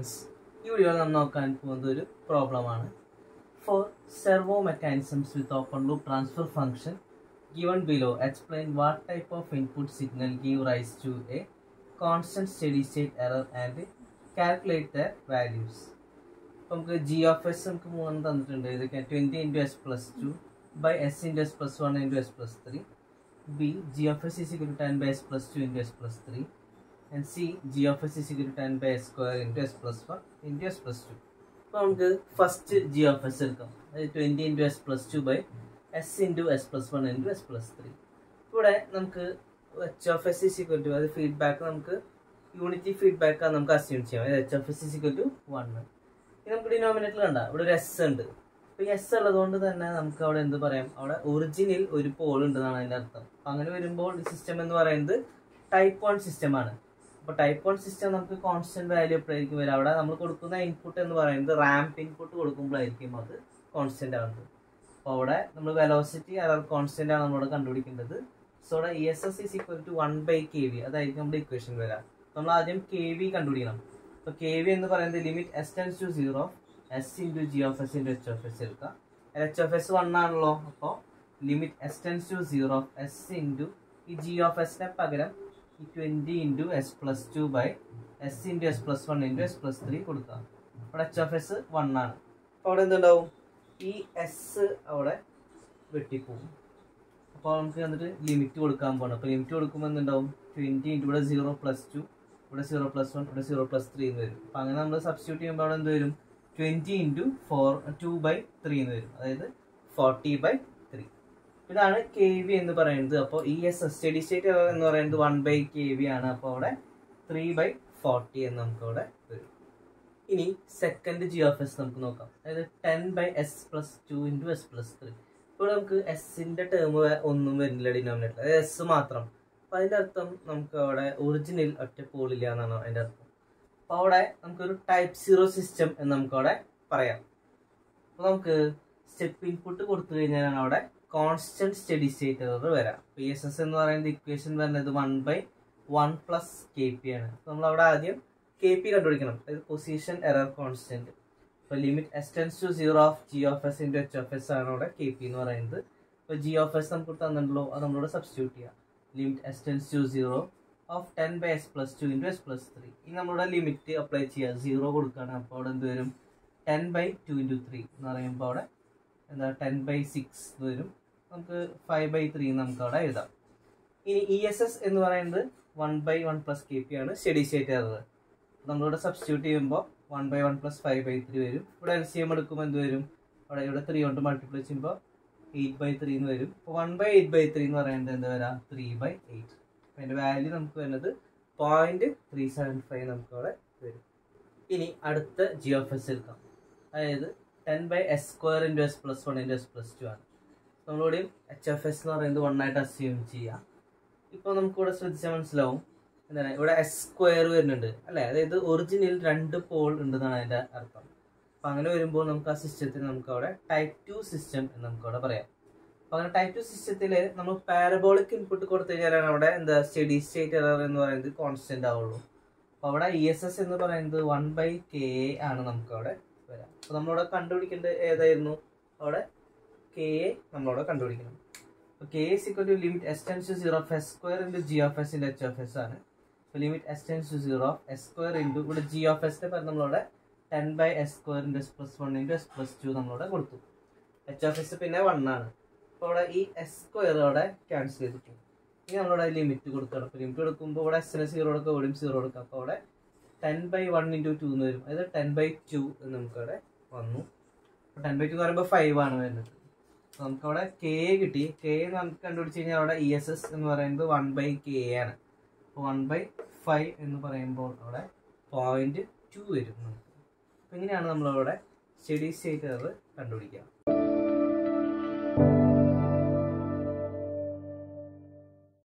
students ഈ വീഡിയോയിൽ നാം നോക്കാൻ പോകുന്നത് ഒരു പ്രോബ്ലമാണ് for servo mechanisms with open loop transfer function given below explain what type of input signal give rise to a constant steady state error and calculate the values ഇപ്പം നമുക്ക് G of S നമുക്ക് മൂന്ന് തന്നിട്ടുണ്ട് ഇതൊക്കെ twenty into s plus two by s into s plus one into s plus three B G of s is equal to ten by s plus two into s plus three and C G of s is equal to ten by s square into s plus one into s plus two അപ്പോൾ നമുക്ക് first G of s എടുക്കാം അതായത് twenty into s plus two by s into s plus one into s plus three ഇവിടെ നമുക്ക് H of s is equal to അത് feedback നമുക്ക് unity feedback നമുക്ക് assume ചെയ്യാം അതായത് H of s is equal to one ഇത് നമുക്ക് denominator കണ്ട ഇവിടെ ഒരു എസ് ഉണ്ട് അപ്പൊ ഈ എസ് ഉള്ളതുകൊണ്ട് തന്നെ നമുക്ക് അവിടെ എന്ത് പറയാം അവിടെ ഒറിജിനിൽ ഒരു പോൾ ഉണ്ട് എന്നാണ് അതിന്റെ അർത്ഥം അപ്പൊ അങ്ങനെ വരുമ്പോൾ സിസ്റ്റം എന്ന് പറയുന്നത് ടൈപ്പ് വൺ സിസ്റ്റം ആണ് അപ്പൊ ടൈപ്പ് വൺ സിസ്റ്റം നമുക്ക് കോൺസ്റ്റന്റ് വാല്യൂ എപ്പോഴായിരിക്കും വരിക അവിടെ നമ്മൾ കൊടുക്കുന്ന ഇൻപുട്ട് എന്ന് പറയുന്നത് റാമ്പ് ഇൻപുട്ട് കൊടുക്കുമ്പോഴായിരിക്കും അത് കോൺസ്റ്റന്റ് ആവുന്നത് അപ്പോൾ അവിടെ നമ്മൾ വെലോസിറ്റി അതായത് കോൺസ്റ്റന്റ് ആണ് നമ്മളോട് കണ്ടുപിടിക്കേണ്ടത് സോ അവിടെ e s s is equal to one by K v അതായിരിക്കും നമ്മുടെ ഇക്വേഷൻ വരാം നമ്മൾ ആദ്യം കെ വി കണ്ടുപിടിക്കണം അപ്പോൾ കെ വി എന്ന് പറയുന്നത് limit s tends to zero s into G of s into H of s എടുക്കാം എച്ച് ഓഫ് എസ് വൺ ആണല്ലോ അപ്പോൾ limit s tends to zero s into ഈ ജി ഓഫ് എസിനെ പകരം ഈ twenty into s plus two by s into s plus one into s plus three കൊടുക്കാം അവിടെ H of s one ആണ് അപ്പോൾ അവിടെ എന്തുണ്ടാവും ഈ എസ് അവിടെ വെട്ടിപ്പോകും അപ്പോൾ നമുക്ക് എന്നിട്ട് ലിമിറ്റ് കൊടുക്കാൻ പോകണം അപ്പോൾ ലിമിറ്റ് കൊടുക്കുമ്പോൾ എന്തുണ്ടാവും ട്വൻറ്റി ഇൻറ്റു ഇവിടെ സീറോ പ്ലസ് ടു ഇവിടെ സീറോ പ്ലസ് വൺ ഇവിടെ സീറോ പ്ലസ് ത്രീ എന്ന് വരും അപ്പോൾ അങ്ങനെ നമ്മൾ സബ്സ്റ്റിറ്റ്യൂട്ട് ചെയ്യുമ്പോൾ അവിടെ എന്ത് വരും twenty into four two by three എന്ന് വരും അതായത് ഫോർട്ടി ബൈ ത്രീ ഇതാണ് കെ വി എന്ന് പറയുന്നത് അപ്പോൾ ഇ എസ് സ്റ്റഡി സ്റ്റേറ്റ് എന്ന് പറയുന്നത് വൺ ബൈ കെ വി ആണ് അപ്പോൾ അവിടെ ത്രീ ബൈ ഫോർട്ടി എന്ന് നമുക്ക് അവിടെ വരും ഇനി സെക്കൻഡ് ജി ഓഫ് എസ് നമുക്ക് നോക്കാം അതായത് ten by s plus two into s plus three ഇപ്പോൾ നമുക്ക് എസിന്റെ ടേം ഒന്നും വരുന്നില്ല ഡിനോമിനേറ്റർ അതായത് എസ് മാത്രം അപ്പം അതിൻ്റെ അർത്ഥം നമുക്ക് അവിടെ ഒറിജിനൽ ഒറ്റ പോളില്ല എന്നാണ് അതിൻ്റെ അർത്ഥം അപ്പോൾ അവിടെ നമുക്കൊരു ടൈപ്പ് സീറോ സിസ്റ്റം എന്ന് നമുക്ക് അവിടെ പറയാം അപ്പോൾ നമുക്ക് സ്റ്റെപ്പ് ഇൻപുട്ട് കൊടുത്തു കഴിഞ്ഞാലാണ് അവിടെ കോൺസ്റ്റന്റ് സ്റ്റഡി സ്റ്റേറ്റ് എറർ വരാം പി എസ് എസ് എന്ന് പറയുന്നത് ഇക്വേഷൻ വരുന്നത് one by one plus K P ആണ് നമ്മൾ അവിടെ ആദ്യം കെ പി കണ്ടുപിടിക്കണം അതായത് പൊസിഷൻ എറർ കോൺസ്റ്റന്റ് ഇപ്പോൾ limit s tends to zero of G of s into H of s ആണ് അവിടെ കെ പി എന്ന് പറയുന്നത് ഇപ്പോൾ ജി ഓഫ് എസ് നമുക്ക് തന്നിട്ടുള്ളൂ അത് നമ്മളോട് സബ്സ്റ്റിറ്റ്യൂട്ട് ചെയ്യാം limit s tends to zero of ten by s plus two into s plus three ഇനി നമ്മുടെ ലിമിറ്റ് അപ്ലൈ ചെയ്യുക സീറോ കൊടുക്കുകയാണ് അപ്പോൾ അവിടെ എന്ത് വരും ten by two into three എന്ന് പറയുമ്പോൾ അവിടെ എന്താ ടെൻ ബൈ സിക്സ് എന്ന് വരും നമുക്ക് ഫൈവ് ബൈ ത്രീ നമുക്ക് അവിടെ എഴുതാം ഇനി ഇ എസ് എസ് എന്ന് പറയുന്നത് one by one plus K P ആണ് സ്റ്റഡി സ്റ്റേറ്റ് എറർ നമ്മളിവിടെ സബ്സ്റ്റിറ്റ്യൂട്ട് ചെയ്യുമ്പോൾ one by one plus five by three വരും ഇവിടെ എൽ സി എം എടുക്കുമ്പോൾ എന്ത് വരും അവിടെ ഇവിടെ ത്രീ കൊണ്ട് മൾട്ടിപ്ലൈ ചെയ്യുമ്പോൾ എയ്റ്റ് ബൈ ത്രീ എന്ന് വരും അപ്പോൾ one by eight by three എന്ന് പറയുന്നത് എന്താ വരാം ത്രീ ബൈ എയ്റ്റ് അതിൻ്റെ വാല്യൂ നമുക്ക് വരുന്നത് പോയിന്റ് ത്രീ സെവൻ ഫൈവ് നമുക്ക് അവിടെ വരും ഇനി അടുത്ത ജി ഓഫ് എസ് എടുക്കാം അതായത് ten by s square into s plus one into s plus two ആണ് നമ്മളിവിടെയും എച്ച് എഫ് എസ് എന്ന് പറയുന്നത് വൺ ആയിട്ട് അസ്യൂം ചെയ്യാം ഇപ്പോൾ നമുക്കിവിടെ ശ്രദ്ധിച്ചാൽ മനസ്സിലാവും എന്താണ് ഇവിടെ എസ് സ്ക്വയർ വരുന്നുണ്ട് അല്ലേ അതായത് ഒറിജിനൽ രണ്ട് പോൾ ഉണ്ടെന്നാണ് അതിൻ്റെ അർത്ഥം അപ്പം അങ്ങനെ വരുമ്പോൾ നമുക്ക് ആ സിസ്റ്റത്തിന് നമുക്ക് അവിടെ ടൈപ്പ് ടു സിസ്റ്റം എന്ന് നമുക്ക് അവിടെ പറയാം അപ്പം അങ്ങനെ ടൈപ്പ് ടു സിസ്റ്റത്തിൽ നമ്മൾ പാരബോളിക് ഇൻപുട്ട് കൊടുത്തു കഴിഞ്ഞാലാണ് അവിടെ എന്താ സ്റ്റഡി സ്റ്റേറ്റ് എറർ എന്ന് പറയുന്നത് കോൺസ്റ്റന്റ് ആവുള്ളൂ അപ്പോൾ അവിടെ ഇ എസ് എസ് എന്ന് പറയുന്നത് വൺ ബൈ കെ എ ആണ് നമുക്ക് അവിടെ വരാം അപ്പോൾ നമ്മളവിടെ കണ്ടുപിടിക്കേണ്ടത് ഏതായിരുന്നു അവിടെ കെ എ നമ്മളവിടെ കണ്ടുപിടിക്കണം അപ്പോൾ K s equal to limit s tends to zero of s square into G of s into H of s ആണ് അപ്പോൾ limit s tends to zero of s square into ഇവിടെ G of എസിൻ്റെ പേര് നമ്മളവിടെ ten by s square into s plus one into s plus two നമ്മളവിടെ കൊടുത്തു H of s പിന്നെ one ആണ് അപ്പോൾ അവിടെ ഈ എസ് സ്ക്വയർ അവിടെ ക്യാൻസൽ ചെയ്തിട്ടുണ്ട് ഇനി നമ്മളവിടെ ലിമിറ്റ് കൊടുക്കണം അപ്പോൾ ലിമിറ്റ് കൊടുക്കുമ്പോൾ ഇവിടെ എസിന് സീറോ കൊടുക്കുക ഇവിടെയും സീറോ കൊടുക്കുക അപ്പോൾ അവിടെ ten by one into two എന്ന് വരും അതായത് ടെൻ ബൈ ടു എന്ന് നമുക്കവിടെ വന്നു ടെൻ ബൈ ടു എന്ന് പറയുമ്പോൾ ഫൈവ് ആണ് വരുന്നത് നമുക്കവിടെ കെ കിട്ടി കെ നമുക്ക് കണ്ടുപിടിച്ച് കഴിഞ്ഞാൽ അവിടെ ഇ എസ് എസ് എന്ന് പറയുന്നത് വൺ ബൈ കെ ആണ് അപ്പോൾ വൺ ബൈ ഫൈവ് എന്ന് പറയുമ്പോൾ അവിടെ പോയിന്റ് ടു വരും നമുക്ക് അപ്പോൾ ഇങ്ങനെയാണ് നമ്മളവിടെ സ്റ്റഡി സ്റ്റേറ്റ് എറർ കണ്ടുപിടിക്കുക